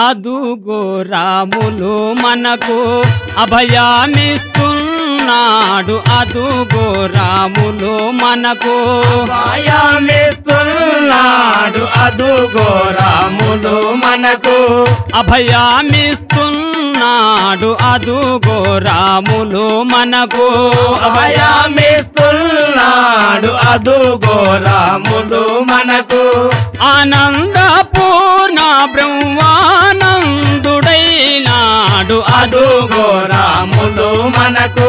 అదుగో రాములు మనకు అభయామిస్తున్నాడు అదుగో రాములు మనకు భయమిస్తున్నాడు అదుగో రాములు మనకు అభయామిస్తున్నాడు అదుగో రాములు మనకు అభయమిస్తున్నాడు అదుగో రాములు మనకు ఆనందపూర్ణ బ్రహ్మానందుడైనాడు అదుగో రాములు మనకు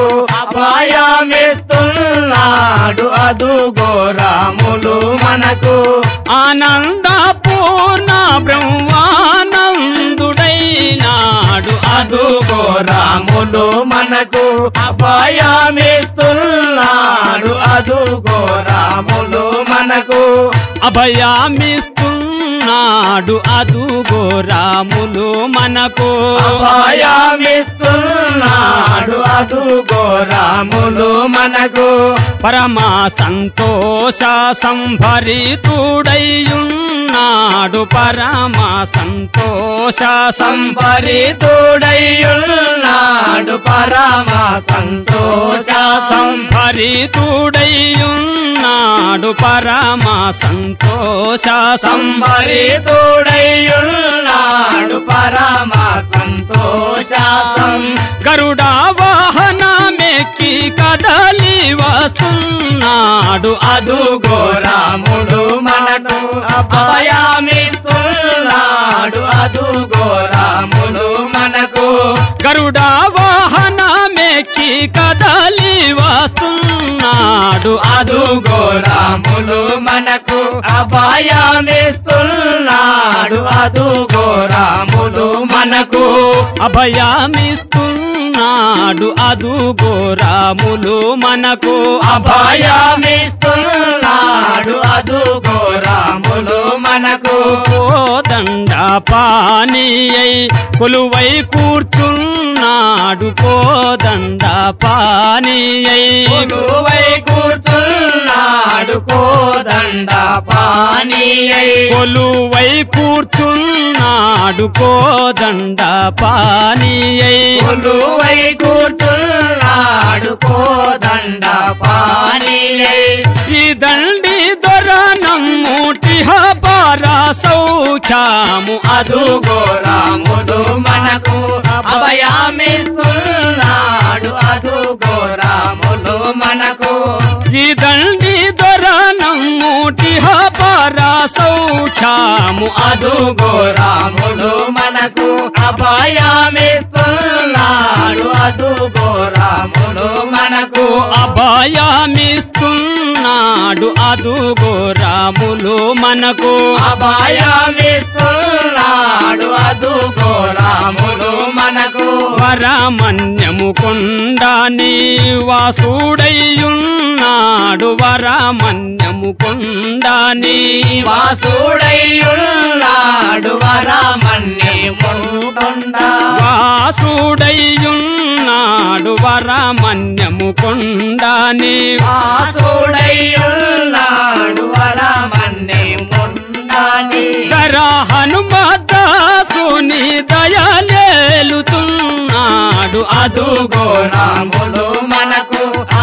అభయమిస్తున్నాడు అదుగో రాములు మనకు ఆనందపూర్ణ బ్రహ్మానందుడైనాడు అదుగో రాములు మనకు అభయమిస్తున్నాడు అదుగో రాములు మనకు అభయామిస్తున్నాడు అదుగో రాములు మనకు అభయమిస్తున్నాడు అదుగో రాములు మనకు పరమా సంతోష సంభరితుడయ్యున్నాడు పరమా సంతోష సంపరితుడయ్యున్నాడు పరమ సంతోష సంభరితుడయ్యున్నాడు పరమా సంతోష సంపరితుడయ్యున్నాడు పరమ సంతోష గరుడా వాహనమెక్కి కదలి వస్తున్నాడు అదుగో రాముడు మనకు అభయమిస్తున్నాడు అదుగో రాముడు మనకు గరుడా వాహనమెక్కి కదలి వస్తున్నాడు అదుగో రాములు మనకు అభయమిస్తున్నాడు అదుగో రాములు మనకు అభయామిస్తున్నాడు అదుగో రాములు మనకు అభయమిస్తున్నాడు అదుగో రాములు మనకు దండ పానీయై కొలువై కూర్చున్నాడు కోదండ పానీయై కొలువై కూర్చున్నాడు కోదండ పానీయై కొలువై కూర్చున్నాడు కోదండ పానీయై కొలువై కూర్చున్నాడు కోదండ పానీయై ఈ దండి దొర నమ్ముటిహ పార సౌఖ్యాము అదుగో రాముడు మనకు అభయమిస్తున్నాడు అదుగో రాముడు మనకు ఈ దండి దొర నమ్ముటిహ పార సౌఖ్యాము అదుగో రాముడు మనకు అభయమిస్తున్నాడు అదుగో రాముడు మనకు అభయామిస్తున్నాడు అదుగో రాములు మనకు అభయమిస్తున్నాడు అదుగో రాముడు మనకు వరమన్యము కొండాని వాసుడయ్యున్నాడు వరమన్యము కొండాని వాసుడయ్యున్నాడు వరమన్నే మునుకొండ వాసుడయ్యున్నాడు వరమన్యము కొండాని వాసుడయ్యున్నాడు వరమన్నే ముండాని గర హనుమదాసుని దయలేలుతున్నాడు అదు అదుగో రాముడు మనకు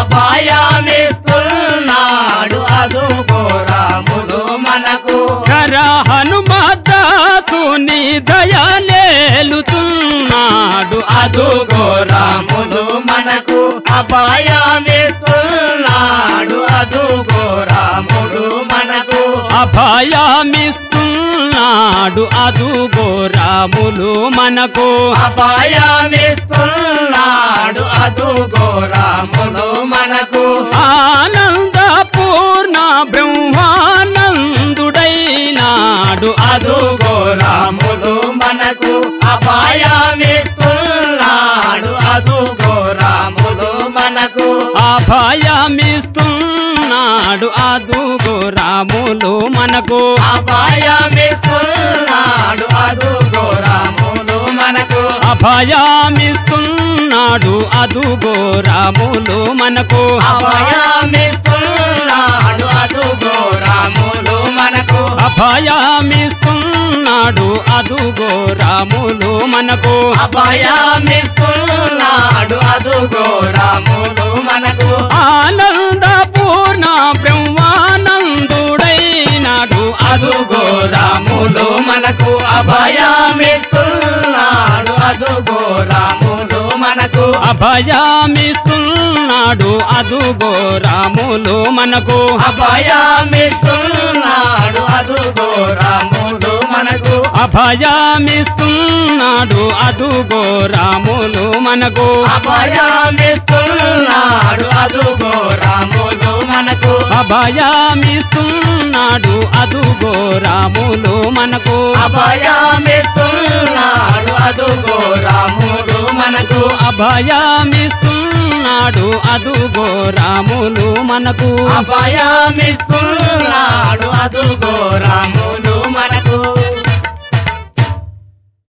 అభయమిస్తున్నాడు అదుగో రాముడు మనకు గర హనుమదాసుని దయలేలుతున్నాడు అదు అదుగో రాముడు మనకు అభయమిస్తున్నాడు అదుగో రాముడు మనకు అభయామిస్తున్నాడు అదుగో రాములు మనకు అభయమిస్తున్నాడు అదుగో రాముడు మనకు ఆనందపూర్ణ బ్రహ్మానందుడైనాడు అదు అదుగో రాముడు మనకు అభయమిస్తున్నాడు అదుగో రాముడు మనకు అభయమిస్తున్నాడు అదుగో రాములు మనకు అభయమిస్తున్నాడు అదుగో రాముడు మనకు అభయామిస్తున్నాడు అదుగో రాములు మనకు అభయమిస్తున్నాడు అభయమిస్తున్నాడు అదుగో రాములు మనకు అభయమిస్తున్నాడు అదుగో రాములు మనకు అభయమిస్తున్నాడు అదుగో రాములు మనకు ఆనంద పూర్ణ బ్రహ్మానందుడైనాడు అదుగో రాములు మనకు అభయమిస్తున్నాడు అదుగో రాములు మనకు అభయమిస్తున్నాడు అదుగో రాములు మనకు అభయమిస్తున్నాడు అదుగో రాములు మనకు అభయమిస్తున్నాడు అదుగో రాములు మనకు అభయమిస్తున్నాడు అదుగో రాములు మనకు అభయమిస్తున్నాడు అదుగో రాములు మనకు అభయమిస్తున్నాడు అదుగో రాములు మనకు అభయమిస్తున్నాడు అదుగో రాములు మనకు అభయమిస్తున్నాడు అదుగో రాములు మనకు